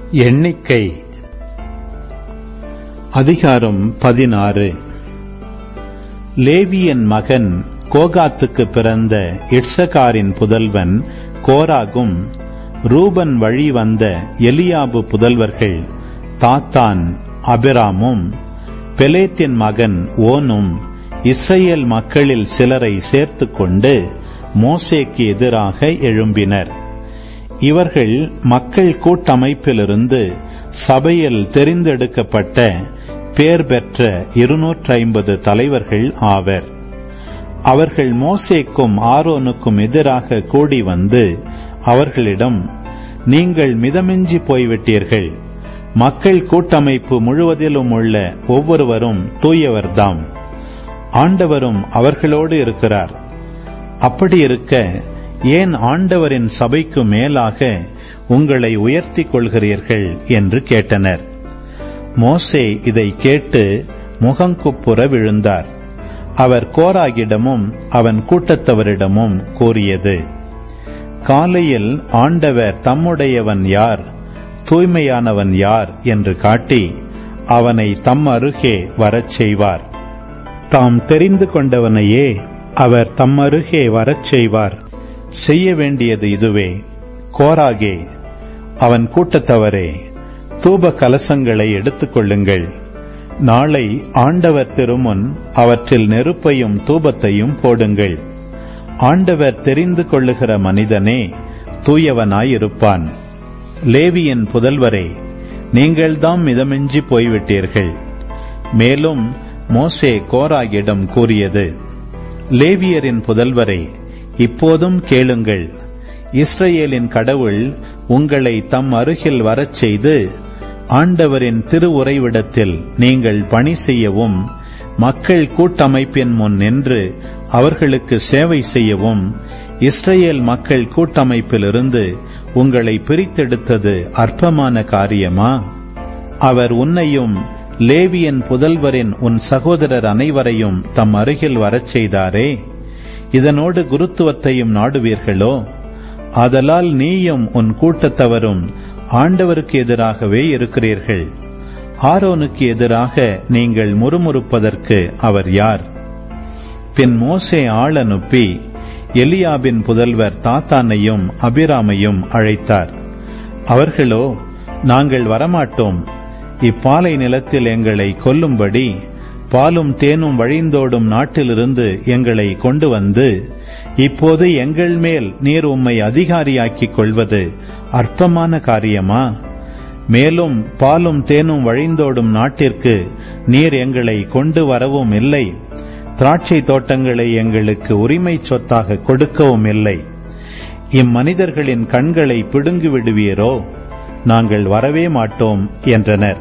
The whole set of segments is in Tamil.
எண்ணிக்கை அதிகாரம் பதினாறு லேவியன் மகன் கோகாத்துக்கு பிறந்த இட்சகாரின் புதல்வன் கோராகும் ரூபன் வழி வந்த எலியாபு புதல்வர்கள் தாத்தான் அபிராமும் பெலேத்தின் மகன் ஓனும் இஸ்ரேல் மக்களில் சிலரை சேர்த்துக் கொண்டு மோசேக்கு எதிராக எழும்பினர் இவர்கள் மக்கள் கூட்டமைப்பிலிருந்து சபையில் தெரிந்தெடுக்கப்பட்ட பேர் பெற்ற இருநூற்றி ஐம்பது தலைவர்கள் ஆவர் அவர்கள் மோசேக்கும் ஆரோனுக்கும் எதிராக கூடி வந்து அவர்களிடம் நீங்கள் மிதமின்றி போய்விட்டீர்கள் மக்கள் கூட்டமைப்பு முழுவதிலும் உள்ள ஒவ்வொருவரும் தூயவர்தாம் ஆண்டவரும் அவர்களோடு இருக்கிறார் அப்படி இருக்க ஏன் ஆண்டவரின் சபைக்கு மேலாக உங்களை உயர்த்திக் கொள்கிறீர்கள் என்று கேட்டனர் மோசே இதை கேட்டு முகங்குப்புற விழுந்தார் அவர் கோராகிடமும் அவன் கூட்டத்தவரிடமும் கூறியது காலையில் ஆண்டவர் தம்முடையவன் யார் தூய்மையானவன் யார் என்று காட்டி அவனை தம் அருகே வரச் செய்வார் தாம் தெரிந்து கொண்டவனையே அவர் தம் அருகே வரச் செய்வார் செய்ய வேண்டியது இதுவே கோராகே அவன் கூட்டத்தவரே தூப கலசங்களை எடுத்துக் கொள்ளுங்கள் நாளை ஆண்டவர் திருமுன் அவற்றில் நெருப்பையும் தூபத்தையும் போடுங்கள் ஆண்டவர் தெரிந்து கொள்ளுகிற மனிதனே தூயவனாயிருப்பான் லேவியின் புதல்வரே நீங்கள்தாம் மிதமின்றி போய்விட்டீர்கள் மேலும் மோசே கோராகிடம் கூறியது லேவியரின் புதல்வரே இப்போதும் கேளுங்கள் இஸ்ரேலின் கடவுள் உங்களை தம் அருகில் வரச் செய்து ஆண்டவரின் திருவுறைவிடத்தில் நீங்கள் பணி செய்யவும் மக்கள் கூட்டமைப்பின் முன் நின்று அவர்களுக்கு சேவை செய்யவும் இஸ்ரேல் மக்கள் கூட்டமைப்பிலிருந்து உங்களை பிரித்தெடுத்தது அற்பமான காரியமா அவர் உன்னையும் லேவியன் புதல்வரின் உன் சகோதரர் அனைவரையும் தம் அருகில் வரச் செய்தாரே இதனோடு குருத்துவத்தையும் நாடுவீர்களோ ஆதலால் நீயும் உன் கூட்டத்தவரும் ஆண்டவருக்கு எதிராகவே இருக்கிறீர்கள் ஆரோனுக்கு எதிராக நீங்கள் முறுமுறுப்பதற்கு அவர் யார் பின் மோசே ஆள் அனுப்பி எலியாபின் புதல்வர் தாத்தானையும் அபிராமையும் அழைத்தார் அவர்களோ நாங்கள் வரமாட்டோம் இப்பாலை நிலத்தில் எங்களை கொல்லும்படி பாலும் தேனும் வழிந்தோடும் நாட்டிலிருந்து எங்களை கொண்டு வந்து இப்போது எங்கள் மேல் நீர் உம்மை அதிகாரியாக்கிக் கொள்வது அற்பமான காரியமா மேலும் பாலும் தேனும் வழிந்தோடும் நாட்டிற்கு நீர் எங்களை கொண்டு வரவும் இல்லை திராட்சை தோட்டங்களை எங்களுக்கு உரிமை சொத்தாக கொடுக்கவும் இல்லை இம்மனிதர்களின் கண்களை பிடுங்கி விடுவீரோ நாங்கள் வரவே மாட்டோம் என்றனர்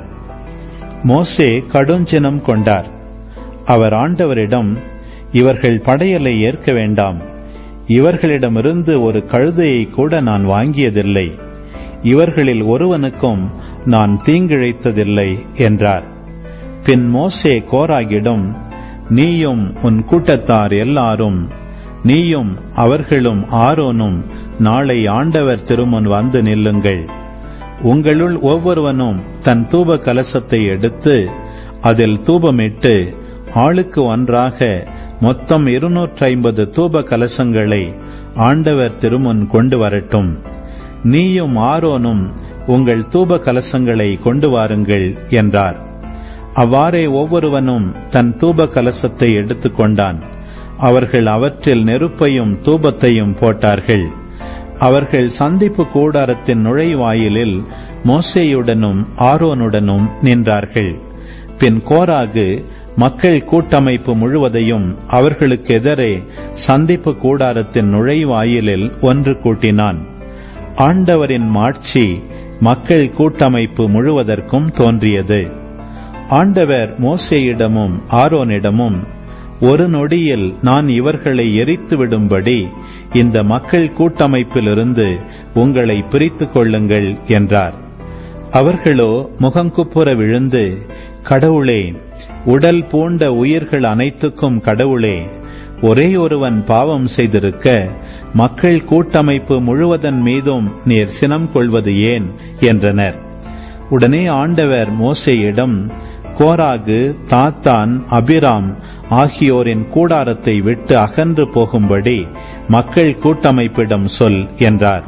மோசே கடுஞ்சினம் கொண்டார் அவர் ஆண்டவரிடம் இவர்கள் படையலை ஏற்க வேண்டாம் இவர்களிடமிருந்து ஒரு கழுதையை கூட நான் வாங்கியதில்லை இவர்களில் ஒருவனுக்கும் நான் தீங்கிழைத்ததில்லை என்றார் பின் மோசே கோராகிடம் நீயும் உன் கூட்டத்தார் எல்லாரும் நீயும் அவர்களும் ஆரோனும் நாளை ஆண்டவர் திருமுன் வந்து நில்லுங்கள் உங்களுள் ஒவ்வொருவனும் தன் தூப கலசத்தை எடுத்து அதில் தூபமிட்டு ஆளுக்கு ஒன்றாக மொத்தம் இருநூற்றி ஐம்பது தூப கலசங்களை ஆண்டவர் திருமுன் கொண்டு வரட்டும் நீயும் ஆரோனும் உங்கள் தூப கலசங்களை கொண்டு வாருங்கள் என்றார் அவ்வாறே ஒவ்வொருவனும் தன் தூப கலசத்தை எடுத்துக்கொண்டான் அவர்கள் அவற்றில் நெருப்பையும் தூபத்தையும் போட்டார்கள் அவர்கள் சந்திப்பு கூடாரத்தின் நுழைவாயிலில் மோசேயுடனும் ஆரோனுடனும் நின்றார்கள் பின் கோராகு மக்கள் கூட்டமைப்பு முழுவதையும் அவர்களுக்கு எதிரே சந்திப்பு கூடாரத்தின் நுழைவாயிலில் ஒன்று கூட்டினான் ஆண்டவரின் மாட்சி மக்கள் கூட்டமைப்பு முழுவதற்கும் தோன்றியது ஆண்டவர் மோசேயிடமும் ஆரோனிடமும் ஒரு நொடியில் நான் இவர்களை எரித்து விடும்படி இந்த மக்கள் கூட்டமைப்பிலிருந்து உங்களை பிரித்துக் கொள்ளுங்கள் என்றார் அவர்களோ முகங்குப்புற விழுந்து கடவுளே உடல் பூண்ட உயிர்கள் அனைத்துக்கும் கடவுளே ஒரே ஒருவன் பாவம் செய்திருக்க மக்கள் கூட்டமைப்பு முழுவதன் மீதும் நீர் சினம் கொள்வது ஏன் என்றனர் உடனே ஆண்டவர் மோசேயிடம் கோராகு தாத்தான் அபிராம் ஆகியோரின் கூடாரத்தை விட்டு அகன்று போகும்படி மக்கள் கூட்டமைப்பிடம் சொல் என்றார்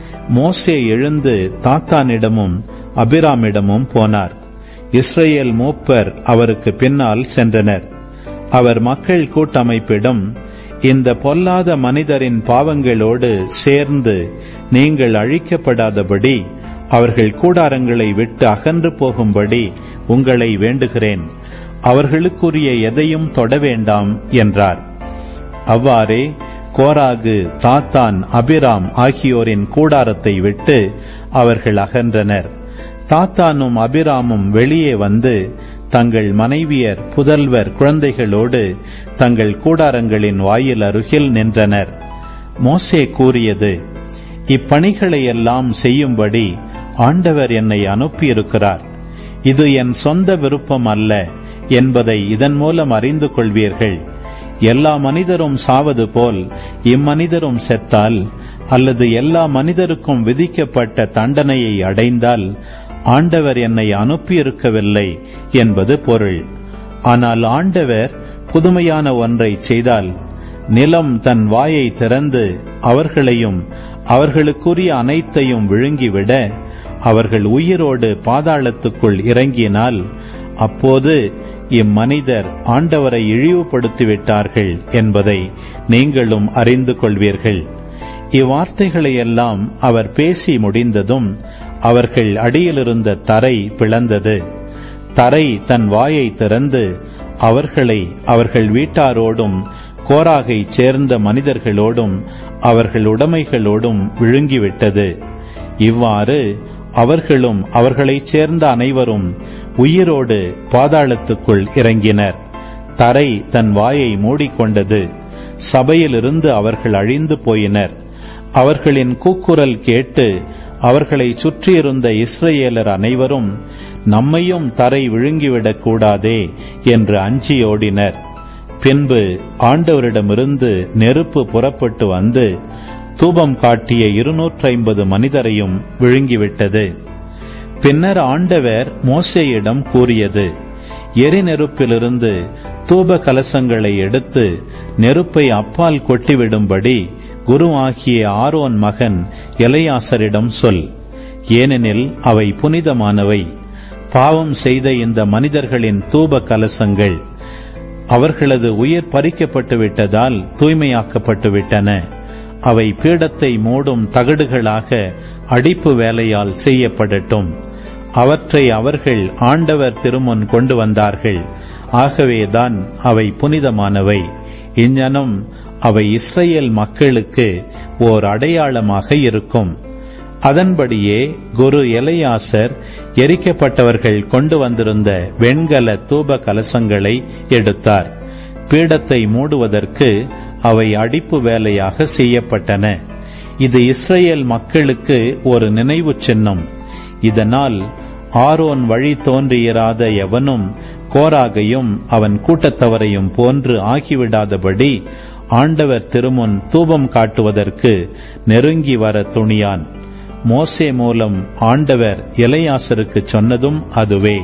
மோசே எழுந்து தாத்தானிடமும் அபிராமிடமும் போனார் இஸ்ரேல் மூப்பர் அவருக்கு பின்னால் சென்றனர் அவர் மக்கள் கூட்டமைப்பிடம் இந்த பொல்லாத மனிதரின் பாவங்களோடு சேர்ந்து நீங்கள் அழிக்கப்படாதபடி அவர்கள் கூடாரங்களை விட்டு அகன்று போகும்படி உங்களை வேண்டுகிறேன் அவர்களுக்குரிய எதையும் தொட வேண்டாம் என்றார் அவ்வாறே கோராகு தாத்தான் அபிராம் ஆகியோரின் கூடாரத்தை விட்டு அவர்கள் அகன்றனர் தாத்தானும் அபிராமும் வெளியே வந்து தங்கள் மனைவியர் புதல்வர் குழந்தைகளோடு தங்கள் கூடாரங்களின் வாயில் அருகில் நின்றனர் மோசே கூறியது இப்பணிகளை எல்லாம் செய்யும்படி ஆண்டவர் என்னை அனுப்பியிருக்கிறார் இது என் சொந்த விருப்பம் அல்ல என்பதை இதன் மூலம் அறிந்து கொள்வீர்கள் எல்லா மனிதரும் சாவது போல் இம்மனிதரும் செத்தால் அல்லது எல்லா மனிதருக்கும் விதிக்கப்பட்ட தண்டனையை அடைந்தால் ஆண்டவர் என்னை அனுப்பியிருக்கவில்லை என்பது பொருள் ஆனால் ஆண்டவர் புதுமையான ஒன்றை செய்தால் நிலம் தன் வாயை திறந்து அவர்களையும் அவர்களுக்குரிய அனைத்தையும் விழுங்கிவிட அவர்கள் உயிரோடு பாதாளத்துக்குள் இறங்கினால் அப்போது இம்மனிதர் ஆண்டவரை இழிவுபடுத்திவிட்டார்கள் என்பதை நீங்களும் அறிந்து கொள்வீர்கள் இவ்வார்த்தைகளையெல்லாம் அவர் பேசி முடிந்ததும் அவர்கள் அடியிலிருந்த தரை பிளந்தது தரை தன் வாயை திறந்து அவர்களை அவர்கள் வீட்டாரோடும் கோராகை சேர்ந்த மனிதர்களோடும் அவர்கள் உடைமைகளோடும் விழுங்கிவிட்டது இவ்வாறு அவர்களும் அவர்களைச் சேர்ந்த அனைவரும் உயிரோடு பாதாளத்துக்குள் இறங்கினர் தரை தன் வாயை மூடிக்கொண்டது சபையிலிருந்து அவர்கள் அழிந்து போயினர் அவர்களின் கூக்குரல் கேட்டு அவர்களை சுற்றியிருந்த இஸ்ரேலர் அனைவரும் நம்மையும் தரை விழுங்கிவிடக் கூடாதே என்று அஞ்சி ஓடினர் பின்பு ஆண்டவரிடமிருந்து நெருப்பு புறப்பட்டு வந்து தூபம் காட்டிய இருநூற்றி ஐம்பது மனிதரையும் விழுங்கிவிட்டது பின்னர் ஆண்டவர் மோசேயிடம் கூறியது எரிநெருப்பிலிருந்து தூப கலசங்களை எடுத்து நெருப்பை அப்பால் கொட்டிவிடும்படி குரு ஆகிய ஆரோன் மகன் எலையாசரிடம் சொல் ஏனெனில் அவை புனிதமானவை பாவம் செய்த இந்த மனிதர்களின் தூப கலசங்கள் அவர்களது உயிர் பறிக்கப்பட்டு விட்டதால் தூய்மையாக்கப்பட்டு விட்டன அவை பீடத்தை மூடும் தகடுகளாக அடிப்பு வேலையால் செய்யப்படட்டும் அவற்றை அவர்கள் ஆண்டவர் திருமுன் கொண்டு வந்தார்கள் ஆகவேதான் அவை புனிதமானவை இஞ்ஞனம் அவை இஸ்ரேல் மக்களுக்கு ஓர் அடையாளமாக இருக்கும் அதன்படியே குரு எலையாசர் எரிக்கப்பட்டவர்கள் கொண்டு வந்திருந்த வெண்கல தூப கலசங்களை எடுத்தார் பீடத்தை மூடுவதற்கு அவை அடிப்பு வேலையாக செய்யப்பட்டன இது இஸ்ரேல் மக்களுக்கு ஒரு நினைவு சின்னம் இதனால் ஆரோன் வழி தோன்றியிராத எவனும் கோராகையும் அவன் கூட்டத்தவரையும் போன்று ஆகிவிடாதபடி ஆண்டவர் திருமுன் தூபம் காட்டுவதற்கு நெருங்கி வர துணியான் மோசே மூலம் ஆண்டவர் எலையாசருக்கு சொன்னதும் அதுவே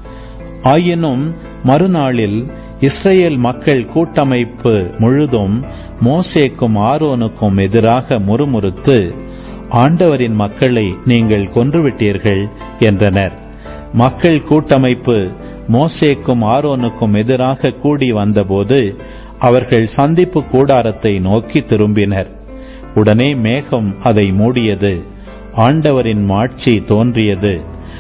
ஆயினும் மறுநாளில் இஸ்ரேல் மக்கள் கூட்டமைப்பு முழுதும் மோசேக்கும் ஆரோனுக்கும் எதிராக முறுமுறுத்து ஆண்டவரின் மக்களை நீங்கள் கொன்றுவிட்டீர்கள் என்றனர் மக்கள் கூட்டமைப்பு மோசேக்கும் ஆரோனுக்கும் எதிராக கூடி வந்தபோது அவர்கள் சந்திப்பு கூடாரத்தை நோக்கி திரும்பினர் உடனே மேகம் அதை மூடியது ஆண்டவரின் மாட்சி தோன்றியது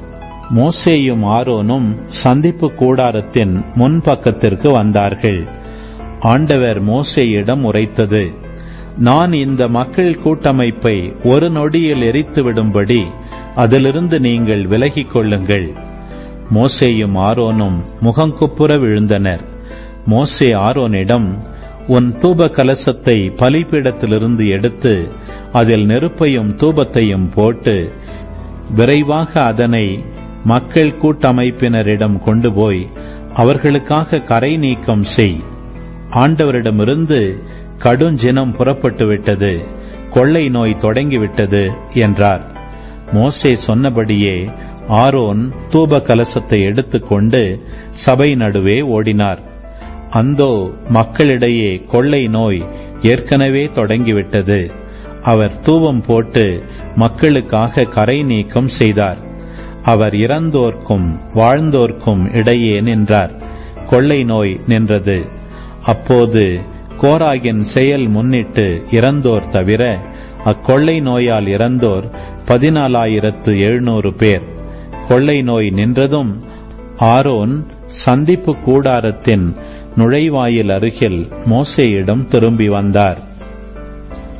மோசேயும் ஆரோனும் சந்திப்பு கூடாரத்தின் முன்பக்கத்திற்கு வந்தார்கள் ஆண்டவர் மோசேயிடம் உரைத்தது நான் இந்த மக்கள் கூட்டமைப்பை ஒரு நொடியில் எரித்துவிடும்படி அதிலிருந்து நீங்கள் விலகிக் கொள்ளுங்கள் மோசேயும் ஆரோனும் முகங்குப்புற விழுந்தனர் மோசே ஆரோனிடம் உன் தூப கலசத்தை பலிபீடத்திலிருந்து எடுத்து அதில் நெருப்பையும் தூபத்தையும் போட்டு விரைவாக அதனை மக்கள் கூட்டமைப்பினரிடம் கொண்டு போய் அவர்களுக்காக கரை நீக்கம் செய் ஆண்டவரிடமிருந்து கடுஞ்சினம் புறப்பட்டு விட்டது கொள்ளை நோய் தொடங்கிவிட்டது என்றார் மோசே சொன்னபடியே ஆரோன் தூப கலசத்தை எடுத்துக்கொண்டு சபை நடுவே ஓடினார் அந்தோ மக்களிடையே கொள்ளை நோய் ஏற்கனவே தொடங்கிவிட்டது அவர் தூவம் போட்டு மக்களுக்காக கரை நீக்கம் செய்தார் அவர் இறந்தோர்க்கும் வாழ்ந்தோர்க்கும் இடையே நின்றார் கொள்ளை நோய் நின்றது அப்போது கோராகின் செயல் முன்னிட்டு இறந்தோர் தவிர அக்கொள்ளை நோயால் இறந்தோர் பதினாலாயிரத்து எழுநூறு பேர் கொள்ளை நோய் நின்றதும் ஆரோன் சந்திப்பு கூடாரத்தின் நுழைவாயில் அருகில் மோசேயிடம் திரும்பி வந்தார்